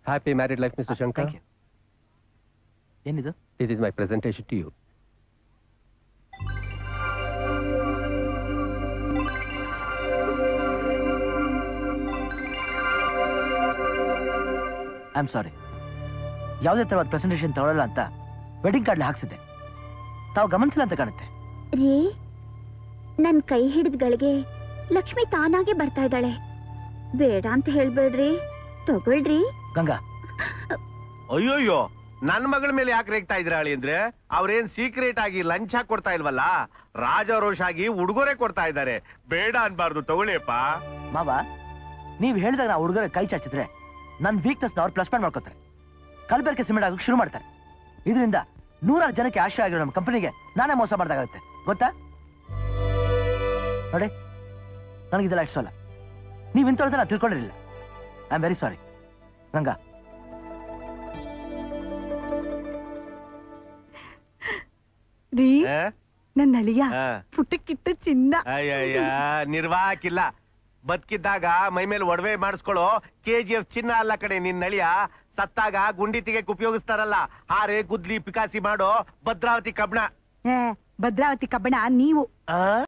Happy married life mister Shankar thank you ಏನಿದು this is my presentation to you I am sorry ಯಾವುದೇ ತರವಾದ presentation ತಗೊಳ್ಳಲ್ಲ ಅಂತ wedding ಕಾರ್ಡ್ಲಿ ಹಾಕ್ಸಿದ್ದೆ ತಾವು ಗಮನಿಸಿಲ್ಲ ಅಂತ ಕಾಣುತ್ತೆ ರೀ ನನ್ ಕೈ ಹಿಡಿದ್ಗಳಿಗೆ ಲಕ್ಷ್ಮಿ ತಾನಾಗೆ ಬರ್ತಾ ಇದ್ದಾಳೆ ಬೇಡ ಅಂತ ಹೇಳ್ಬೇಡ್ರಿ ತಗೊಳ್ರಿ ಗಂಗಾ ಅಯ್ಯೋಯ್ಯೋ ನನ್ ಮಗಳ ಮೇಲೆ ಯಾಕೆ ರೇಗ್ತಾ ಇದ್ರ ಹೇಳಿ ಅಂದ್ರೆ ಅವ್ರೇನ್ ಸೀಕ್ರೆಟ್ ಆಗಿ ಲಂಚ ಕೊಡ್ತಾ ಇಲ್ವಲ್ಲ ರಾಜಾರೋಷ್ ಆಗಿ ಉಡುಗೊರೆ ಕೊಡ್ತಾ ಇದ್ದಾರೆ ಬೇಡ ಅನ್ಬಾರ್ದು ತಗೊಳ್ಳಿಯಪ್ಪ ಮಾವ ನೀವು ಹೇಳಿದಾಗ ನಾ ಹುಡುಗರ ಕೈ ಚಾಚಿದ್ರೆ ನನ್ನ ವೀಕ್ನೆಸ್ ಅವ್ರು ಪ್ಲಸ್ ಪಾಯಿಂಟ್ ಮಾಡ್ಕೋತಾರೆ ಕಲ್ಬೆರಕೆ ಸಿಮೆಂಟ್ ಆಗೋಕೆ ಶುರು ಮಾಡ್ತಾರೆ ಇದರಿಂದ ನೂರಾರು ಜನಕ್ಕೆ ಆಶ್ರಯ ಆಗಿರೋ ನಮ್ಮ ಕಂಪನಿಗೆ ನಾನೇ ಮೋಸ ಮಾಡ್ದಾಗುತ್ತೆ ಗೊತ್ತಾ ನೋಡಿ ನನಗಿದೆಲ್ಲ ಇಷ್ಟ ಅಲ್ಲ ನೀವು ಇಂಥವ್ರದ್ದು ನಾನು ತಿಳ್ಕೊಂಡಿರಲಿಲ್ಲ I am very sorry Ganga ರೀ ಆ? ನನ್ನ ಅಳಿಯ ಆ. ಪುಟ್ಟಕ್ಕಿಟ್ಟ ಚಿನ್ನ ಅಯ್ಯಯ್ಯ ನಿರ್ವಾಹಕಿಲ್ಲ ಬದುಕಿದ್ದಾಗ ಮೈ ಮೇಲೆ ಒಡವೆ ಮಾಡಿಸ್ಕೊಳ್ಳೋ ಕೆ ಜಿ ಎಫ್ ಚಿನ್ನ ಅಲ್ಲ ಕಡೆ ನಿನ್ ನಳಿಯ ಸತ್ತಾಗ ಗುಂಡಿ ತೆಗೆಕ್ ಉಪಯೋಗಿಸ್ತಾರಲ್ಲ ಹಾರೆ ಗುದ್ಲಿ ಪಿಕಾಸಿ ಮಾಡೋ ಭದ್ರಾವತಿ ಕಬ್ಣ ಏ, ಭದ್ರಾವತಿ ಕಬ್ಬಣ ನೀವು ಆ